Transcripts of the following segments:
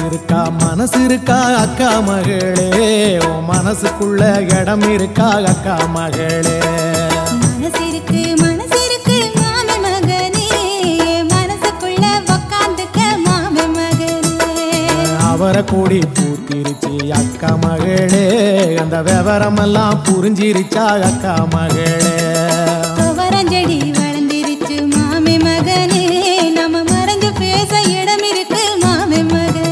இருக்கா மனசு இருக்கா அக்கா மகளே உன் மனசுக்குள்ள இடம் இருக்கா அக்கா மகளே மனசிருக்கு மனசிருக்கு மாமி மகனே மனசுக்குள்ள உக்காந்துக்க மாமி மகனே அவரை கூடி பூத்திருச்சு அக்கா மகளே அந்த விவரமெல்லாம் புரிஞ்சிருச்சா அக்கா மகளே துவரஞ்செடி வளர்ந்திருச்சு மாமி மகனே நம்ம மறைஞ்சு பேச இடம் இருக்கு மாமி மகனே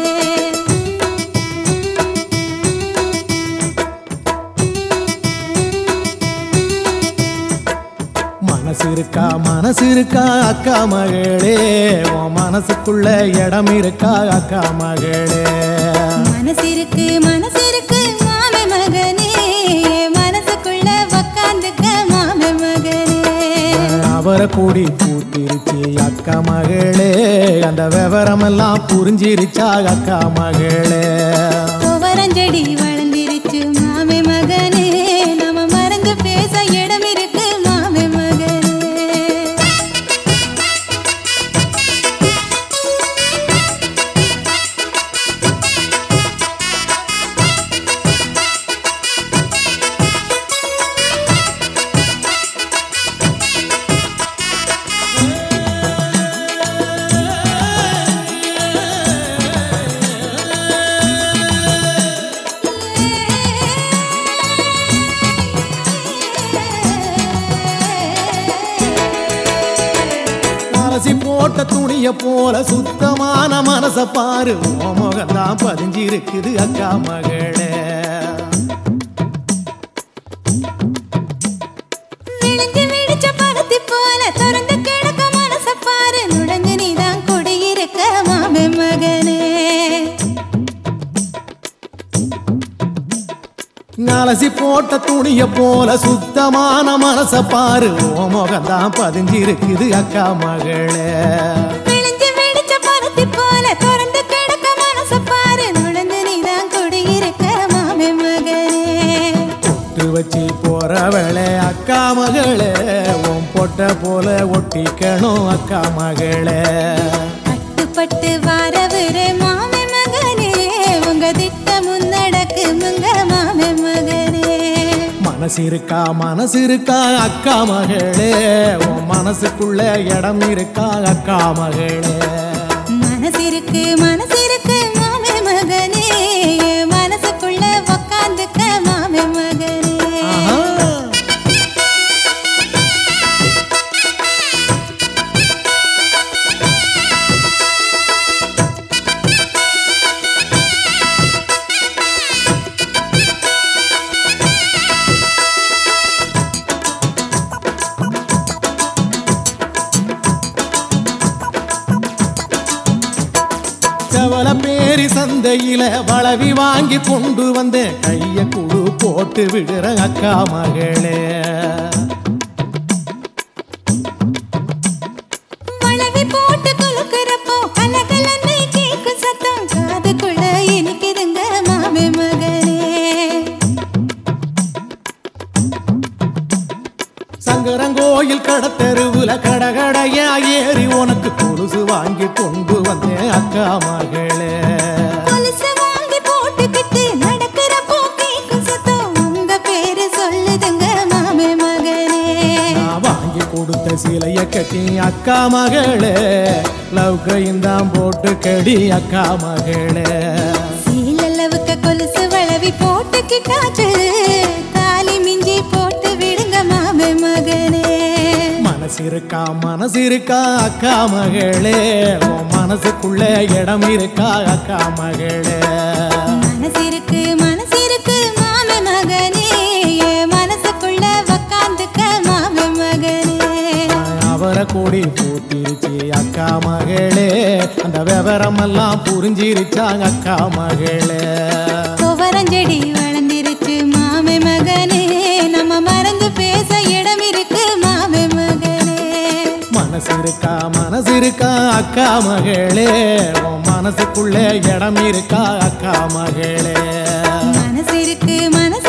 மனசு இருக்கா மனசு இருக்கா அக்கா மகளே உன் மனசுக்குள்ள இடம் இருக்கா அக்கா மகளே மனசிருக்கு மனசிருக்கு மாமி மகனே மனசுக்குள்ள உக்காந்துக்க மாமி மகனே அவரை கூடி பூத்திருச்சு அக்கா மகளே அந்த விவரமெல்லாம் புரிஞ்சிருச்சா அக்கா மகளே துவரஞ்செடி வளர்ந்திருச்சு மாமி மகனே நம்ம மறைஞ்சு பேச இடம் இருக்கு மாமி மகனே அலசி போட்ட துணிய போல சுத்தமான மனச பாரு உன் முகம்தான் பதிஞ்சிருக்குது அக்கா மகளே விழிஞ்சு விழிச்ச பருத்தி போல திறந்து கிடக்க மனச பாரு நுழைஞ்சு நீதான் குடியிருக்க மாமே மகனே அலசி போட்ட துணிய போல சுத்தமான மனச பாரு உன் முகம்தான் பதிஞ்சிருக்குது அக்கா மகளே விழிஞ்சு விழிச்ச பருத்தி போல திறந்து கிடக்க மனச பாரு நுழைஞ்சு நீதான் குடியிருக்க மாமே மகனே பொட்டு வச்சு போறவளே அக்கா மகளே உன் பொட்ட போல ஒட்டிக்கணும் அக்கா மகளே பட்டு வாரவரே மாமே மகனே உங்க திட்ட முன்னடக்கு முங்க மாமே மகனே மனசு இருக்கா மனசு இருக்கா அக்கா மகளே உன் மனசுக்குள்ள இடம் இருக்கா அக்கா மகளே மனசிருக்கு மனசிருக்கு மாமே மகனே மனசுக்குள்ள உக்காந்துக்க மாமே மகனே ஆஹா. செவல பேரி சந்தையில வளவி வாங்கி கொண்டு வந்தேன் கைய குழு போட்டு விடுற அக்கா மகளே வளவி போட்டு குலுக்குறப்போ கலகலன்னு கேக்கும் சத்தம் காதுக்குள்ள இனிக்குதுங்க மாமே மகனே சங்கரங்கோயில் கடத்தெருவுல கடகடையா ஏறி உனக்கு கொலுசு வாங்கி கொண்டு வந்தேன் அக்கா மகளே கொலுசு வாங்கி போட்டுக்கிட்டு நடக்கிறப்போ கேக்கும் சத்தம் உங்க பேரு சொல்லுதுங்க மாமே மகனே நான் வாங்கி கொடுத்த சிலைய கட்டி அக்கா மகளே லவ் கைந்தான் போட்டு கடி அக்கா மகளே சீலளவுக்கு கொலுசு வளவி போட்டுக்கிட்டாச்சு தாலி மிஞ்சி போட்டு விடுங்க மாமே மகனே மனசு இருக்கா மனசு இருக்கா அக்கா மகளே உன் மனசுக்குள்ள இடம் இருக்கா அக்கா மகளே மனசிருக்கு மனசிருக்கு மாமே மகனே என் மனசுக்குள்ள உக்காந்துக்க மாமே மகனே அவரை கூடி பூத்திருச்சு அக்கா மகளே அந்த விவரமெல்லாம் புரிஞ்சிருச்சா அக்கா மகளே துவரஞ்செடி வளர்ந்திருச்சு மாமே மகனே நம்ம மறந்து பேச இடம் இருக்கு மாமே மகனே மனசு இருக்கா மனசு இருக்கா அக்கா மகளே உன் மனசுக்குள்ள இடம் இருக்கா அக்கா மகளே மனசிருக்கு மனசு